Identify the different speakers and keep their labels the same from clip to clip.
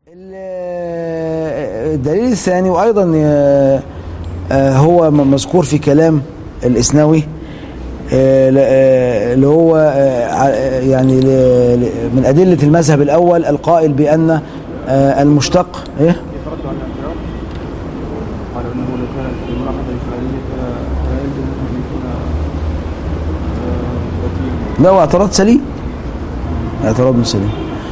Speaker 1: الدليل الثاني وأيضا آه، آه، هو مذكور في كلام الإسنوي آه، اللي هو يعني من أدلة المذهب الأول القائل بأن المشتق إيه؟ لا هو اعتراض سليم اعتراض سليم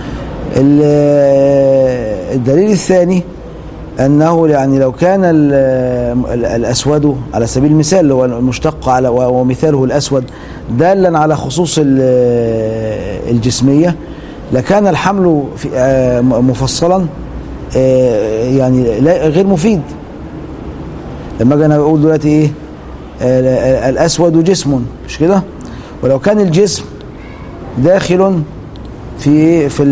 Speaker 1: الدليل الثاني أنه يعني لو كان الأسود على سبيل المثال اللي هو المشتق على ومثاله الأسود دالا على خصوص الجسمية لكان الحمل مفصلا يعني غير مفيد لما اجي انا بقول دلوقتي ايه الاسود جسم مش كده ولو كان الجسم داخل في في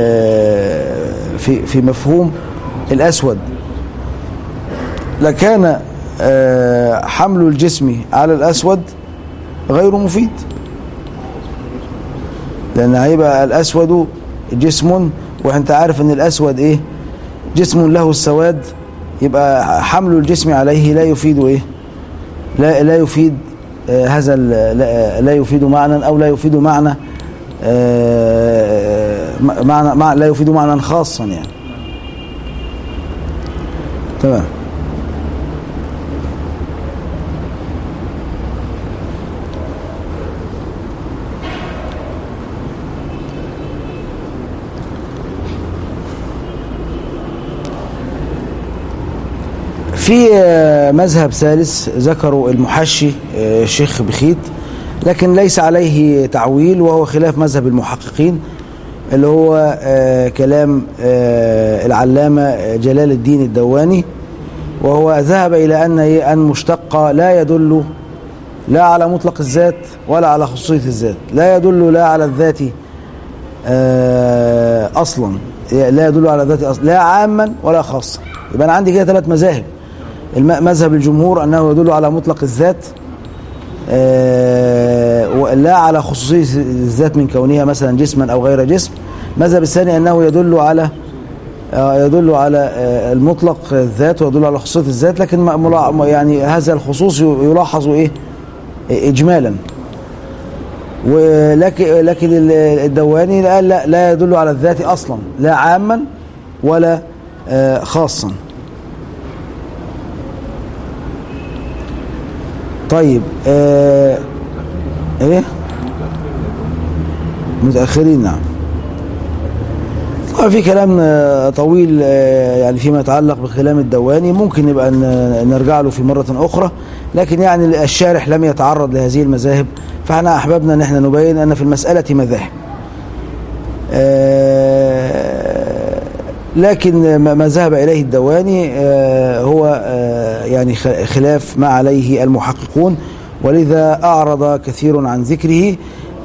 Speaker 1: في في مفهوم الاسود لكان حمل الجسم على الاسود غير مفيد لان هيبقى الاسود جسم وانت عارف ان الاسود ايه جسم له السواد يبقى حمل الجسم عليه لا يفيد ايه لا لا يفيد آه هذا لا, لا يفيد معنى او لا يفيد معنى آه معنى مع لا يفيد معنى خاصا يعني تمام في مذهب ثالث ذكروا المحشي الشيخ بخيت لكن ليس عليه تعويل وهو خلاف مذهب المحققين اللي هو كلام العلامة جلال الدين الدواني وهو ذهب إلى أن أن مشتق لا يدل لا على مطلق الذات ولا على خصوصية الذات لا يدل لا على الذات أصلا لا يدل على الذات أصلا لا عاما ولا خاصا يبقى أنا عندي كده ثلاث مذاهب مذهب الجمهور أنه يدل على مطلق الذات لا على خصوصية الذات من كونها مثلا جسما أو غير جسم مذهب الثاني أنه يدل على يدل على المطلق الذات ويدل على خصوصية الذات لكن يعني هذا الخصوص يلاحظ إيه إجمالا ولكن لكن الدواني قال لا, لا يدل على الذات أصلا لا عاما ولا خاصا طيب آه ايه متأخرين نعم طبعا في كلام طويل يعني فيما يتعلق بكلام الدواني ممكن نبقى نرجع له في مرة أخرى لكن يعني الشارح لم يتعرض لهذه المذاهب فاحنا أحببنا أن احنا نبين أن في المسألة مذاهب لكن ما ذهب إليه الدواني هو يعني خلاف ما عليه المحققون ولذا أعرض كثير عن ذكره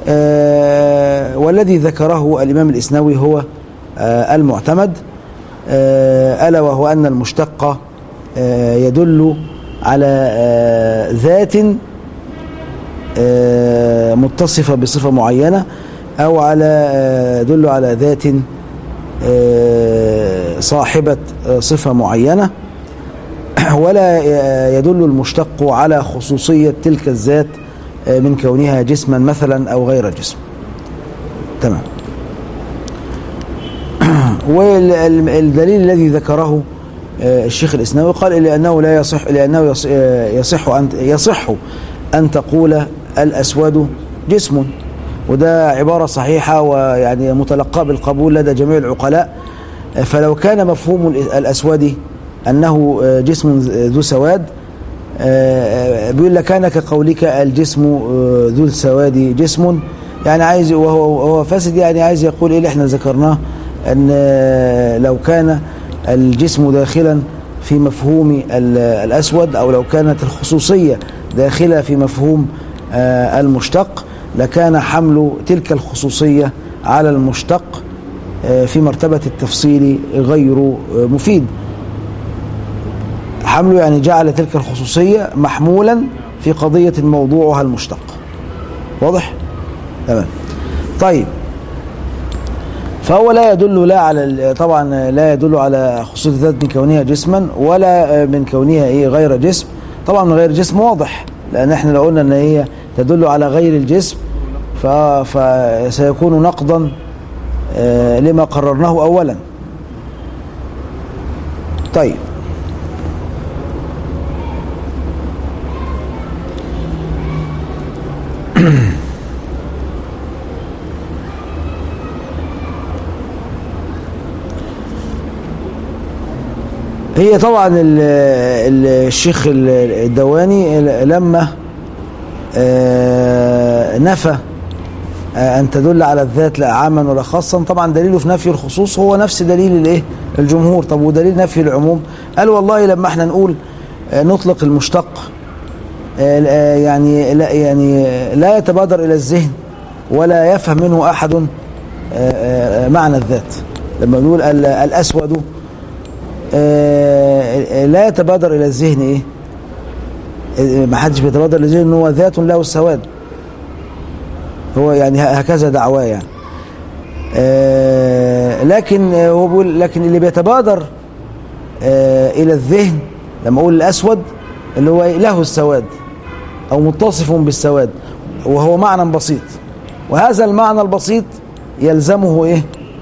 Speaker 1: والذي ذكره الإمام الإسنوي هو المعتمد ألا وهو أن المشتق يدل على ذات متصفة بصفة معينة أو على يدل على ذات صاحبة صفة معينة ولا يدل المشتق على خصوصية تلك الذات من كونها جسما مثلا أو غير جسم تمام والدليل الذي ذكره الشيخ الإسناوي قال لأنه لا يصح لأنه يصح أن يصح أن تقول الأسود جسم وده عبارة صحيحة ويعني متلقاه بالقبول لدى جميع العقلاء فلو كان مفهوم الأسود أنه جسم ذو سواد بيقول لك كان كقولك الجسم ذو السواد جسم يعني عايز وهو وهو فاسد يعني عايز يقول ايه اللي احنا ذكرناه ان لو كان الجسم داخلا في مفهوم الاسود او لو كانت الخصوصيه داخله في مفهوم المشتق لكان حمل تلك الخصوصيه على المشتق في مرتبه التفصيل غير مفيد حمله يعني جعل تلك الخصوصيه محمولا في قضيه موضوعها المشتق واضح تمام طيب فهو لا يدل لا على ال- طبعا لا يدل على خصوص الذات من كونها جسما ولا من كونها ايه غير جسم طبعا من غير جسم واضح لان احنا لو قلنا ان هي تدل على غير الجسم ف- فسيكون نقضا آه، لما قررناه اولا طيب هي طبعا ال- ال- الشيخ ال- الدواني لما آه، نفى آه، أن تدل على الذات لا عاما ولا خاصا طبعا دليله في نفي الخصوص هو نفس دليل الايه الجمهور طب ودليل نفي العموم قال والله لما احنا نقول آه، نطلق المشتق آه، آه، يعني لا يعني لا يتبادر إلى الذهن ولا يفهم منه أحد آه، آه، معنى الذات لما نقول ال- الأسود آه، لا يتبادر إلى الذهن إيه آه، ما حدش بيتبادر إلى الذهن إن هو ذات له السواد هو يعني هكذا دعواه يعني آه، لكن آه، هو بيقول لكن اللي بيتبادر آه، إلى الذهن لما أقول الأسود اللي هو إيه؟ له السواد أو متصف بالسواد وهو معنى بسيط وهذا المعنى البسيط يلزمه إيه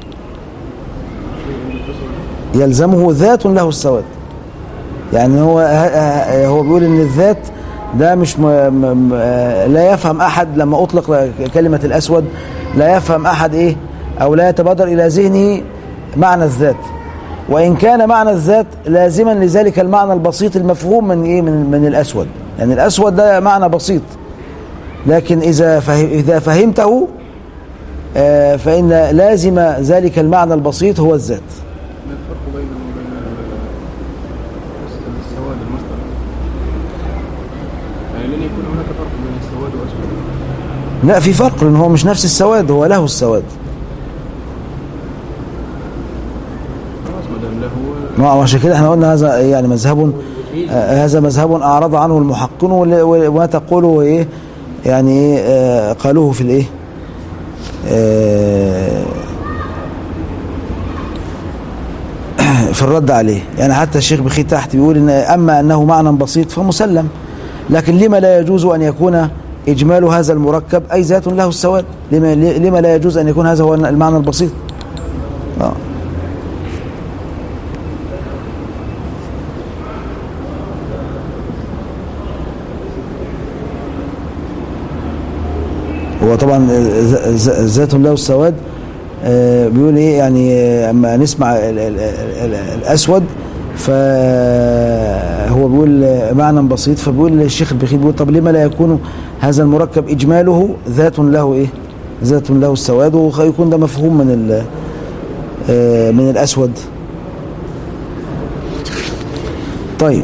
Speaker 1: يلزمه ذات له السواد يعني هو ه- هو بيقول ان الذات ده مش م م م لا يفهم احد لما اطلق كلمه الاسود لا يفهم احد ايه او لا يتبادر الى ذهنه معنى الذات وان كان معنى الذات لازما لذلك المعنى البسيط المفهوم من ايه من, من الاسود يعني الاسود ده معنى بسيط لكن اذا فهم اذا فهمته آه، فان لازم ذلك المعنى البسيط هو الذات
Speaker 2: ما الفرق بينه وبين ال- السواد المصدر يعني لن يكون هناك فرق بين السواد واسود
Speaker 1: لا في فرق لان هو مش نفس السواد هو له السواد
Speaker 2: خلاص ما دام له
Speaker 1: ما عشان كده احنا قلنا هذا يعني مذهب آه، هذا مذهب اعرض عنه المحققون وال- وال- وما تقوله ايه يعني ايه آه، قالوه في الايه آه، في الرد عليه يعني حتى الشيخ بخي تحت بيقول ان اما انه معنى بسيط فمسلم لكن لما لا يجوز ان يكون اجمال هذا المركب اي ذات له السواد لما لما لا يجوز ان يكون هذا هو المعنى البسيط اه هو طبعا ذ- ذ- ذات له السواد آه، بيقول ايه يعني آه، اما نسمع ال- ال- ال- ال- الاسود فهو بيقول آه، معنى بسيط فبيقول الشيخ البخيل بيقول طب لما لا يكون هذا المركب اجماله ذات له ايه ذات له السواد ويكون ده مفهوم من ال- آه، من الاسود طيب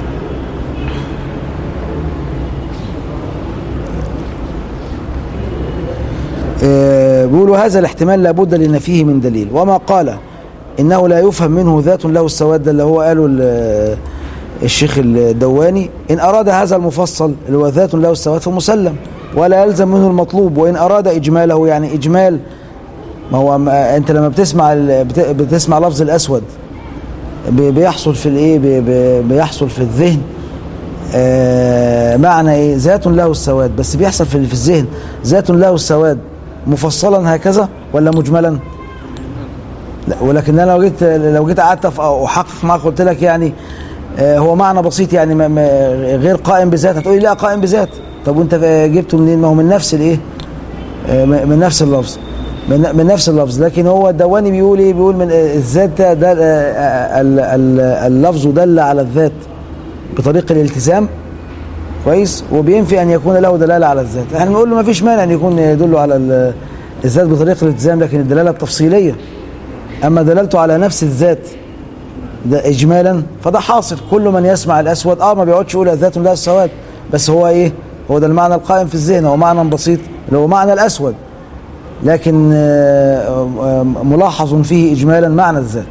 Speaker 1: آه، بيقولوا هذا الاحتمال لابد لنفيه من دليل وما قال انه لا يفهم منه ذات له السواد ده اللي هو قاله ال- الشيخ الدواني ان اراد هذا المفصل اللي هو ذات له السواد فمسلم ولا يلزم منه المطلوب وان اراد اجماله يعني اجمال ما هو ما انت لما بتسمع ال- بت- بتسمع لفظ الاسود بي- بيحصل في الايه بي- بي- بيحصل في الذهن آه، معنى ايه ذات له السواد بس بيحصل في في الذهن ذات له السواد مفصلا هكذا ولا مجملا لا ولكن انا لو جيت لو جيت قعدت أف- احقق معاك قلت لك يعني آه، هو معنى بسيط يعني ما- ما- غير قائم بذات هتقولي لا قائم بذات طب وانت جبته منين ما هو من نفس الايه آه، من من نفس اللفظ من من نفس اللفظ لكن هو الدواني بيقول ايه بيقول من آه، الذات ده, ده آه، ال- ال- اللفظ دل على الذات بطريق الالتزام كويس وبينفي ان يكون له دلاله على الذات احنا بنقول له ما فيش مانع ان يكون يدل على ال- الذات بطريق الالتزام لكن الدلاله التفصيليه اما دلالته على نفس الذات ده اجمالا فده حاصل كل من يسمع الاسود اه ما بيقعدش يقول الذات لا السواد بس هو ايه هو ده المعنى القائم في الذهن هو معنى بسيط اللي هو معنى الاسود لكن آه، آه، ملاحظ فيه اجمالا معنى الذات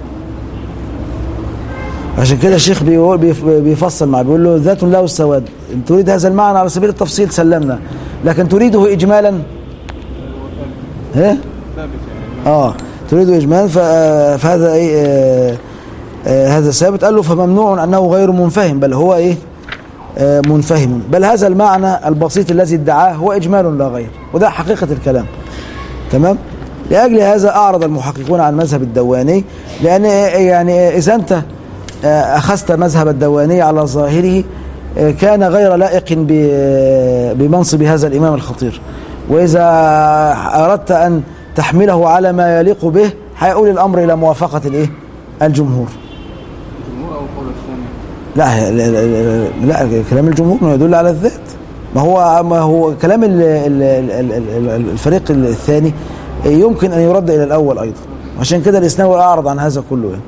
Speaker 1: عشان كده الشيخ بيقول بيف- بيفصل معاه بيقول له ذات له السواد إن تريد هذا المعنى على سبيل التفصيل سلمنا لكن تريده اجمالا ايه
Speaker 2: ثابت يعني
Speaker 1: اه تريد إجمالا ف- فهذا إيه آه، آه، هذا ثابت قال له فممنوع أنه غير منفهم بل هو إيه آه، منفهم بل هذا المعنى البسيط الذي ادعاه هو إجمال لا غير وده حقيقة الكلام تمام لأجل هذا أعرض المحققون عن مذهب الدواني لأن يعني إذا أنت آه، أخذت مذهب الدواني على ظاهره آه، كان غير لائق ب- بمنصب هذا الإمام الخطير وإذا أردت أن تحمله على ما يليق به هيقول الأمر إلى موافقة الإيه؟ الجمهور
Speaker 2: الجمهور أو القول الثاني
Speaker 1: لا لا, لا, لا كلام الجمهور ما يدل على الذات ما هو ما هو كلام ال- ال- ال- ال- ال- الفريق الثاني يمكن ان يرد الى الاول ايضا عشان كده الاسناوي اعرض عن هذا كله يعني.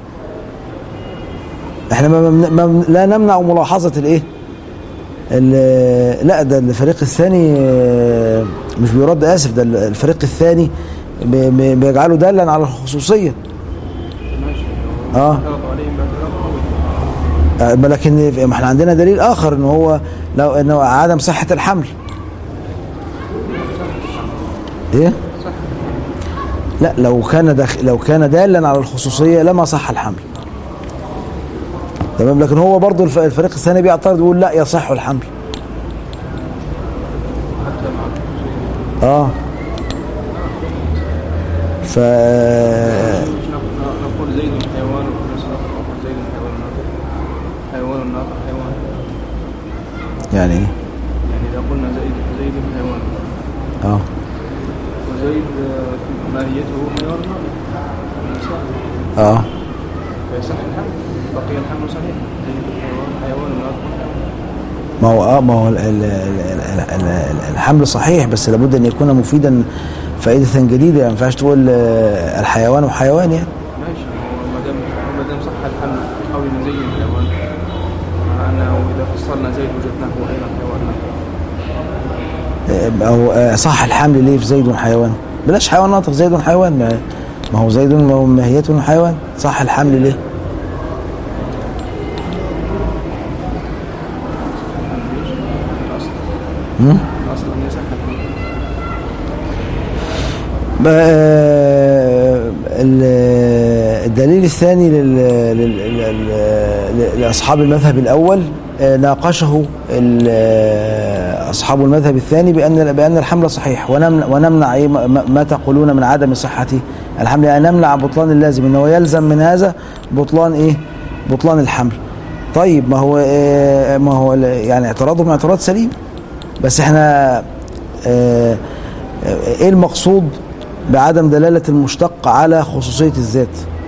Speaker 1: احنا ما ما ما لا نمنع ملاحظه الايه ال- لا ده الفريق الثاني آه، مش بيرد اسف ده الفريق الثاني بي- بي- بيجعله دالا على الخصوصيه
Speaker 2: ماشي
Speaker 1: اه
Speaker 2: اعترض عليهم باعتراض قوي
Speaker 1: آه، لكن ما احنا عندنا دليل اخر ان هو لو انه عدم صحه الحمل ايه لا لو كان دخ... لو كان دالا على الخصوصيه لما صح الحمل تمام لكن هو برضو الف... الفريق الثاني بيعترض يقول لا يصح الحمل
Speaker 2: حتى مع
Speaker 1: اه ف
Speaker 2: مش نق- نقول زيد حيوان وفي نفس الوقت نقول زيد حيوان ناطق حيوان ناطق حيوان
Speaker 1: يعني ايه
Speaker 2: يعني إذا قلنا زيد زيد حيوان
Speaker 1: اه
Speaker 2: وزيد آه، ماهيته حيوان ناطق إنسان.
Speaker 1: اه
Speaker 2: فيصح الحمل بقي الحمل صحيح زيد حيوان حيوان ناطق حيوان
Speaker 1: ما هو اه ما هو ال- ال- ال- ال- ال- الحمل صحيح بس لابد ان يكون مفيدا فائدة جديدة يعني ما ينفعش تقول آه، الحيوان وحيوان يعني
Speaker 2: ماشي هو ما دام ما دام صح الحمل نحاول نزين الحيوان مع انه اذا فصلنا زيد وجدناه ايضا حيوان ناطق
Speaker 1: آه، او آه، صح الحمل ليه في زيد حيوان بلاش حيوان ناطق زيد حيوان ما- ما هو زيد ما هو ماهيته حيوان صح الحمل ليه
Speaker 2: الاصل
Speaker 1: مم؟
Speaker 2: الاصل ان يصح الحمل
Speaker 1: آه، ال- الدليل الثاني لل- لل- لل- لاصحاب المذهب الاول آه، ناقشه ال- آه، اصحاب المذهب الثاني بان بان الحمل صحيح ونمنع ونمنع إيه ما- ما ما تقولون من عدم صحه الحمل يعني نمنع بطلان اللازم انه يلزم من هذا بطلان ايه بطلان الحمل طيب ما هو آه، ما هو ال- يعني اعتراضهم اعتراض سليم بس احنا آه، آه، ايه المقصود بعدم دلالة المشتق على خصوصية الذات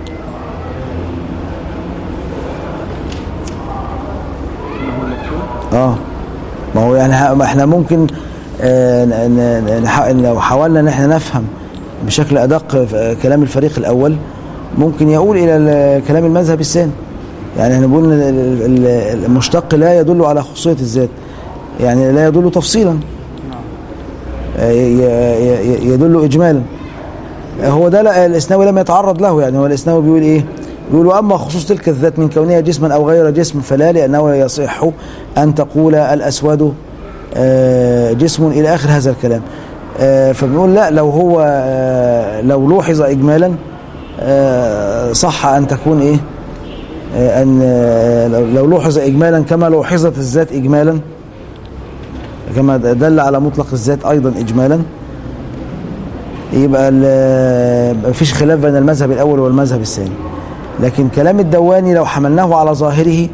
Speaker 2: انه المقصود
Speaker 1: اه ما هو يعني ه- ما احنا ممكن آه، ن- ن- نح- لو حاولنا ان احنا نفهم بشكل ادق في كلام الفريق الاول ممكن يقول الى ال- كلام المذهب الثاني يعني احنا بنقول ان ال- ال- المشتق لا يدل على خصوصية الذات يعني لا يدل تفصيلا
Speaker 2: نعم
Speaker 1: آه، ي- ي- ي- يدل اجمالا آه، هو ده لا- الاسناوي لم يتعرض له يعني هو الاسناوي بيقول ايه بيقول واما خصوص تلك الذات من كونها جسما او غير جسم فلا لانه يصح ان تقول الاسود آه، جسم الى اخر هذا الكلام آه، فبنقول لا لو هو آه، لو لوحظ اجمالا آه، صح ان تكون ايه آه، ان آه، لو- لو لوحظ اجمالا كما لوحظت الذات اجمالا كما دل على مطلق الذات ايضا اجمالا يبقى ال- مفيش خلاف بين المذهب الاول والمذهب الثاني لكن كلام الدواني لو حملناه على ظاهره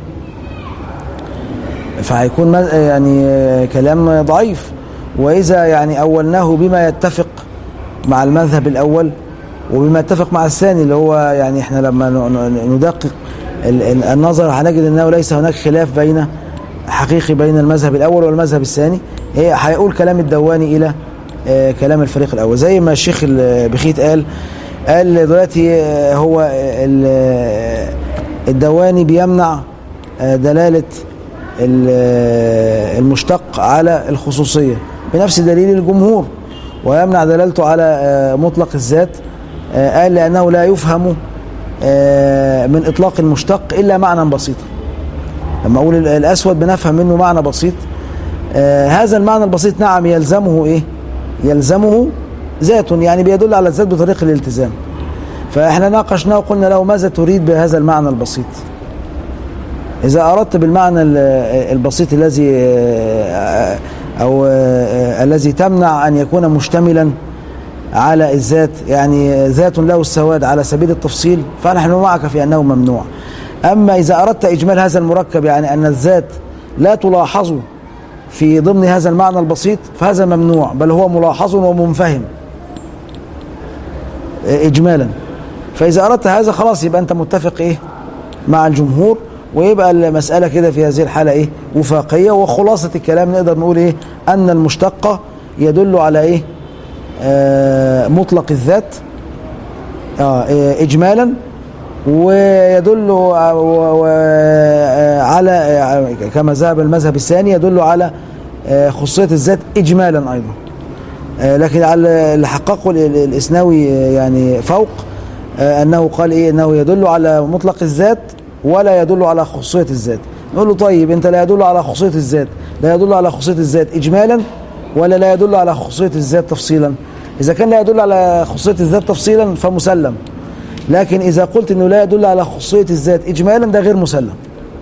Speaker 1: فهيكون مز- يعني آه، كلام ضعيف واذا يعني اولناه بما يتفق مع المذهب الاول وبما يتفق مع الثاني اللي هو يعني احنا لما ن- ن- ندقق ال- ال- النظر هنجد انه ليس هناك خلاف بين حقيقي بين المذهب الاول والمذهب الثاني هي هيقول كلام الدواني الى آه، كلام الفريق الاول زي ما الشيخ ال- بخيت قال قال دلوقتي آه، هو ال- آه، الدواني بيمنع آه، دلاله ال- آه، المشتق على الخصوصيه بنفس دليل الجمهور ويمنع دلالته على آه، مطلق الذات آه، قال لانه لا يفهم آه، من اطلاق المشتق الا معنى بسيطا لما اقول ال- الاسود بنفهم منه معنى بسيط آه هذا المعنى البسيط نعم يلزمه ايه يلزمه ذات يعني بيدل على الذات بطريق الالتزام فاحنا ناقشناه وقلنا له ماذا تريد بهذا المعنى البسيط إذا أردت بالمعنى ال- البسيط الذي أو الذي تمنع أن يكون مشتملا على الذات يعني ذات له السواد على سبيل التفصيل فنحن معك في أنه ممنوع أما إذا أردت إجمال هذا المركب يعني أن الذات لا تلاحظ في ضمن هذا المعنى البسيط فهذا ممنوع بل هو ملاحظ ومنفهم إجمالا فإذا أردت هذا خلاص يبقى أنت متفق إيه مع الجمهور ويبقى المسألة كده في هذه الحالة إيه وفاقية وخلاصة الكلام نقدر نقول إيه أن المشتقة يدل على إيه آه مطلق الذات آه إيه، إجمالا ويدل ع- و- و- آه، على آه، كما ذهب المذهب الثاني يدل على آه، خصوصية الذات إجمالا أيضا آه، لكن على اللي حققه ال- ال- الإسناوي آه، يعني فوق آه، أنه قال إيه أنه يدل على مطلق الذات ولا يدل على خصوصية الذات نقول له طيب أنت لا يدل على خصوصية الذات لا يدل على خصوصية الذات إجمالا ولا لا يدل على خصوصية الذات تفصيلا إذا كان لا يدل على خصوصية الذات تفصيلا فمسلم لكن إذا قلت أنه لا يدل على خصوصية الذات إجمالا ده غير مسلم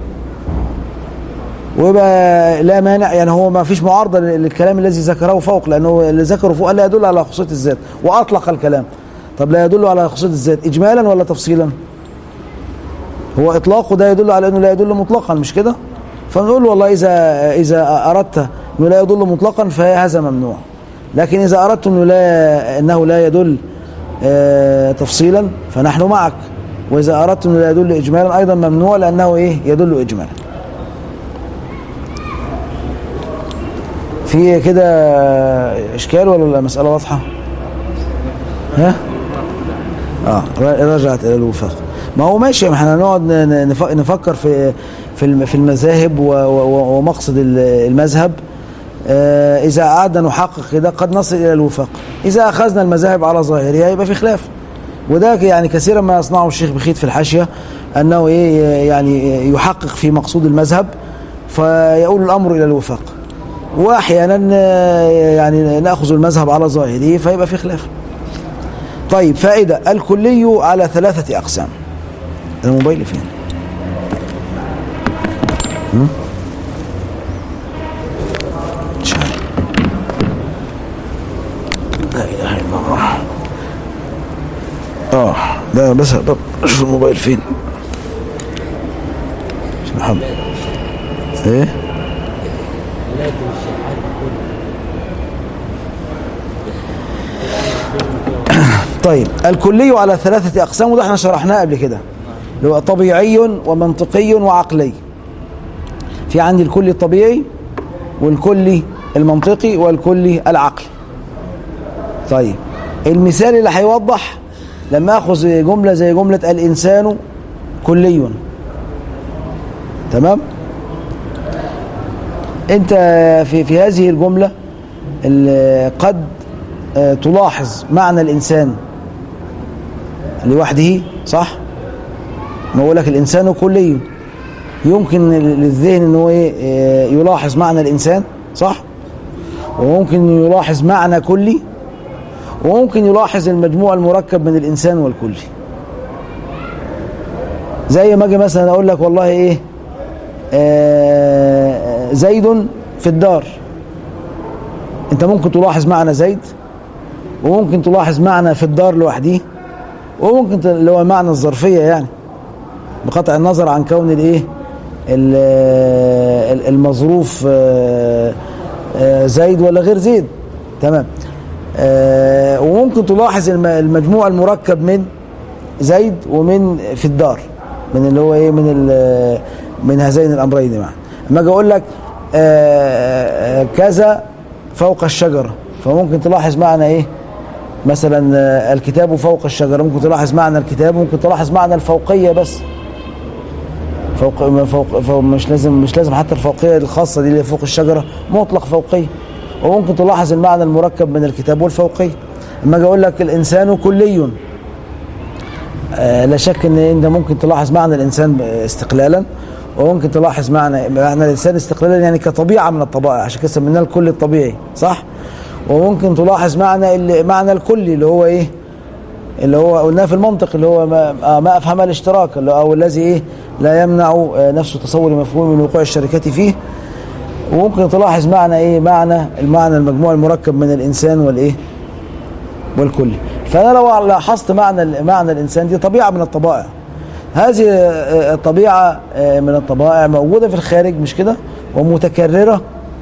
Speaker 1: ويبقى لا مانع يعني هو ما فيش معارضة للكلام الذي ذكره فوق لأنه اللي ذكره فوق قال لا يدل على خصوصية الذات وأطلق الكلام طب لا يدل على خصوصية الذات إجمالا ولا تفصيلا هو إطلاقه ده يدل على أنه لا يدل مطلقا مش كده فنقول والله إذا إذا أردت أنه لا يدل مطلقا فهذا ممنوع لكن إذا أردت أنه لا أنه لا يدل آه، تفصيلا فنحن معك وإذا أردت أنه لا يدل إجمالا أيضا ممنوع لأنه إيه يدل إجمالا في كده إشكال ولا المسألة واضحة ها اه ر- رجعت الى الوفاق ما هو ماشي ما احنا نقعد ن- ن- نف- نفكر في في الم- في المذاهب و- و- ومقصد ال- المذهب آه، اذا قعدنا نحقق كده قد نصل الى الوفاق اذا اخذنا المذاهب على ظاهرها يبقى في خلاف وده يعني كثيرا ما يصنعه الشيخ بخيت في الحاشيه انه ايه يعني يحقق في مقصود المذهب فيؤول الامر الى الوفاق واحيانا آه، يعني ناخذ المذهب على ظاهره فيبقى في خلاف طيب فائدة الكلي على ثلاثة أقسام الموبايل فين هم؟ مش عارف. لا إله إلا الله اه لا بس طب اشوف الموبايل فين مش محمد ايه طيب الكلي على ثلاثة أقسام وده احنا شرحناه قبل كده اللي هو طبيعي ومنطقي وعقلي في عندي الكلي الطبيعي والكلي المنطقي والكلي العقلي طيب المثال اللي هيوضح لما اخذ جملة زي جملة الإنسان كلي تمام انت في في هذه الجملة ال- قد آه، تلاحظ معنى الإنسان لوحده صح ما أقول لك الإنسان كلي يمكن للذهن ان هو ايه آه، يلاحظ معنى الإنسان صح وممكن يلاحظ معنى كلي وممكن يلاحظ المجموع المركب من الإنسان والكلي زي ما اجي مثلا اقول لك والله ايه آه، زيد في الدار انت ممكن تلاحظ معنى زيد وممكن تلاحظ معنى في الدار لوحده وممكن ت- اللي هو معنى الظرفية يعني بقطع النظر عن كون الايه ال- ال- المظروف آه، آه، زيد ولا غير زيد تمام آه، وممكن تلاحظ الم- المجموع المركب من زيد ومن في الدار من اللي هو ايه من ال- من هذين الامرين معا اما اجي اقول لك آه، آه، كذا فوق الشجره فممكن تلاحظ معنى ايه مثلا آه، الكتاب فوق الشجره ممكن تلاحظ معنى الكتاب ممكن تلاحظ معنى الفوقيه بس فوق فوق, فوق مش لازم مش لازم حتى الفوقيه الخاصه دي اللي فوق الشجره مطلق فوقيه وممكن تلاحظ المعنى المركب من الكتاب والفوقيه اما اجي اقول لك الانسان كلي آه، لا شك ان انت ممكن تلاحظ معنى الانسان استقلالا وممكن تلاحظ معنى معنى الانسان استقلالا يعني كطبيعه من الطبائع عشان كده سميناه الكل الطبيعي صح وممكن تلاحظ معنى ال- معنى الكلي اللي هو ايه اللي هو قلناه في المنطق اللي هو ما, آه، ما افهم الاشتراك اللي هو او الذي ايه لا يمنع آه، نفسه تصور مفهوم من وقوع الشركات فيه وممكن تلاحظ معنى ايه معنى المعنى المجموع المركب من الانسان والايه والكل فانا لو لاحظت معنى معنى الانسان دي طبيعه من الطبائع هذه آه، الطبيعه آه، من الطبائع موجوده في الخارج مش كده ومتكرره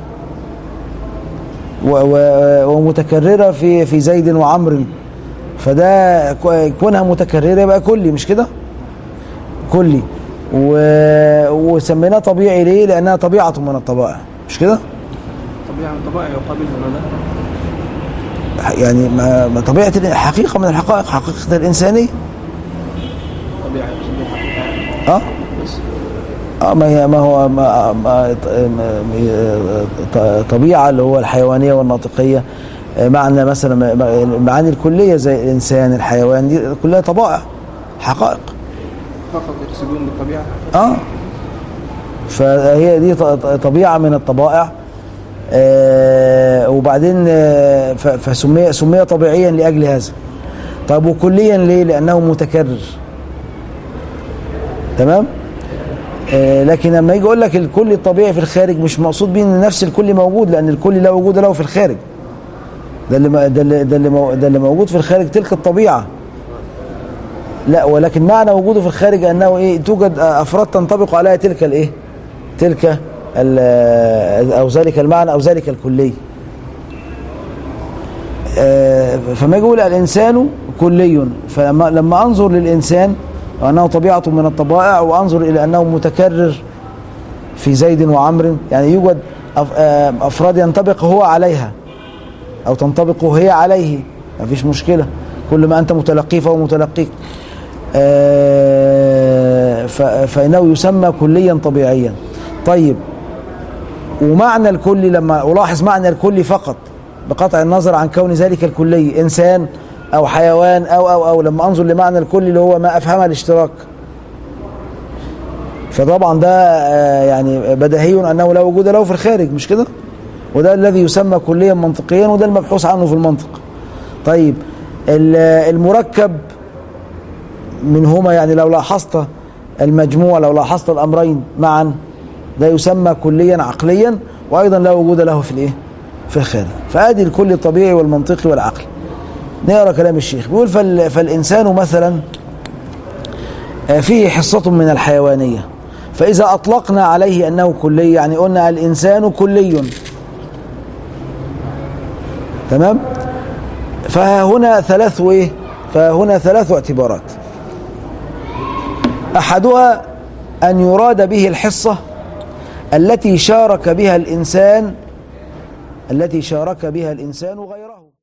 Speaker 1: و- و- ومتكرره في في زيد وعمر فده كو- كونها متكرره يبقى كلي مش كده كلي و- وسميناه طبيعي ليه لانها طبيعه من الطبائع مش كده
Speaker 2: طبيعة من طبائع يقابلها ماذا؟
Speaker 1: يعني ما ما طبيعه ال- حقيقه من الحقائق حقيقه الانسانيه
Speaker 2: طبيعة يقصد بها حقيقة
Speaker 1: اه
Speaker 2: بس
Speaker 1: اه ما هي ما هو ما ما ما- ما- طبيعه اللي هو الحيوانيه والناطقيه آه، معنى مثلا ما- المعاني الكليه زي الانسان الحيوان دي كلها طبائع حقائق
Speaker 2: فقط يقصدون بالطبيعة
Speaker 1: اه فهي دي ط- ط- طبيعه من الطبائع آه وبعدين آه ف- فسمي سمي طبيعيا لاجل هذا طب وكليا ليه لانه متكرر تمام آه لكن لما يجي يقول لك الكل الطبيعي في الخارج مش مقصود بيه ان نفس الكل موجود لان الكل لا وجود له في الخارج ده اللي م- ده اللي ده اللي مو- ده اللي موجود في الخارج تلك الطبيعه لا ولكن معنى وجوده في الخارج انه ايه توجد افراد تنطبق عليها تلك الايه تلك ال- او ذلك المعنى او ذلك الكلي آه، فما يقول الانسان كلي فلما لما انظر للانسان وانه طبيعه من الطبائع وانظر الى انه متكرر في زيد وعمر يعني يوجد أف- آه، افراد ينطبق هو عليها او تنطبق هي عليه ما فيش مشكله كل ما انت متلقيه فهو متلقيك آه، ف- فانه يسمى كليا طبيعيا طيب ومعنى الكل لما الاحظ معنى الكل فقط بقطع النظر عن كون ذلك الكلي انسان او حيوان او او او لما انظر لمعنى الكل اللي هو ما افهم الاشتراك فطبعا ده آه، يعني بديهي انه لا وجود له في الخارج مش كده وده الذي يسمى كليا منطقيا وده المبحوث عنه في المنطق طيب ال- المركب منهما يعني لو لاحظت المجموع لو لاحظت الامرين معا ده يسمى كليا عقليا وايضا لا وجود له في الايه في الخارج فادي الكل الطبيعي والمنطقي والعقلي نقرا كلام الشيخ بيقول فال فالانسان مثلا آه، فيه حصة من الحيوانية فإذا أطلقنا عليه أنه كلي يعني قلنا الإنسان كلي تمام فهنا ثلاث إيه فهنا ثلاث اعتبارات أحدها أن يراد به الحصة التي شارك بها الإنسان التي شارك بها الإنسان غيره